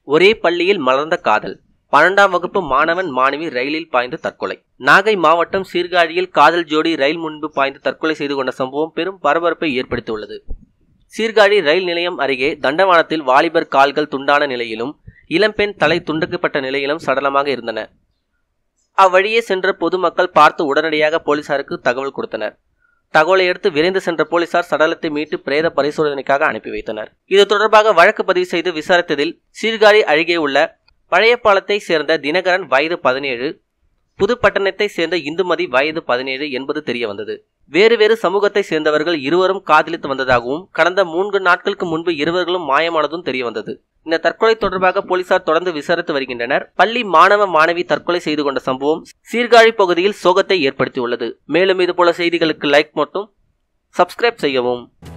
ஒரே பள்ளியில் மலர்ந்த காதல் பன்னெண்டாம் வகுப்பு மாணவன் மாணவி ரயிலில் பாய்ந்து தற்கொலை நாகை மாவட்டம் சீர்காழியில் காதல் ஜோடி ரயில் முன்பு பாய்ந்து தற்கொலை செய்து கொண்ட சம்பவம் பெரும் பரபரப்பை ஏற்படுத்தியுள்ளது சீர்காழி ரயில் நிலையம் அருகே தண்டவாளத்தில் வாலிபர் கால்கள் துண்டான நிலையிலும் இளம்பெண் தலை துண்டக்கப்பட்ட நிலையிலும் சடலமாக இருந்தன அவ்வழியே சென்ற பொதுமக்கள் பார்த்து உடனடியாக போலீசாருக்கு தகவல் கொடுத்தனர் தகவலை அடுத்து விரைந்து சென்ற போலீசார் சடலத்தை மீட்டு பிரேத பரிசோதனைக்காக அனுப்பி வைத்தனர் இது தொடர்பாக வழக்கு பதிவு செய்து விசாரித்ததில் சீர்காழி அருகே உள்ள பழைய பாலத்தை சேர்ந்த தினகரன் வயது பதினேழு புதுப்பட்டணத்தை சேர்ந்த இந்துமதி வயது பதினேழு என்பது தெரிய வந்தது வேறு வேறு சமூகத்தை சேர்ந்தவர்கள் இருவரும் காதலித்து வந்ததாகவும் கடந்த மூன்று நாட்களுக்கு முன்பு இருவர்களும் மாயமானதும் தெரிய வந்தது இந்த தற்கொலை தொடர்பாக போலீசார் தொடர்ந்து விசாரித்து வருகின்றனர் பள்ளி மாணவ மாணவி தற்கொலை செய்து கொண்ட சம்பவம் சீர்காழி பகுதியில் சோகத்தை ஏற்படுத்தியுள்ளது மேலும் இதுபோல செய்திகளுக்கு லைக் மட்டும் சப்ஸ்கிரைப் செய்யவும்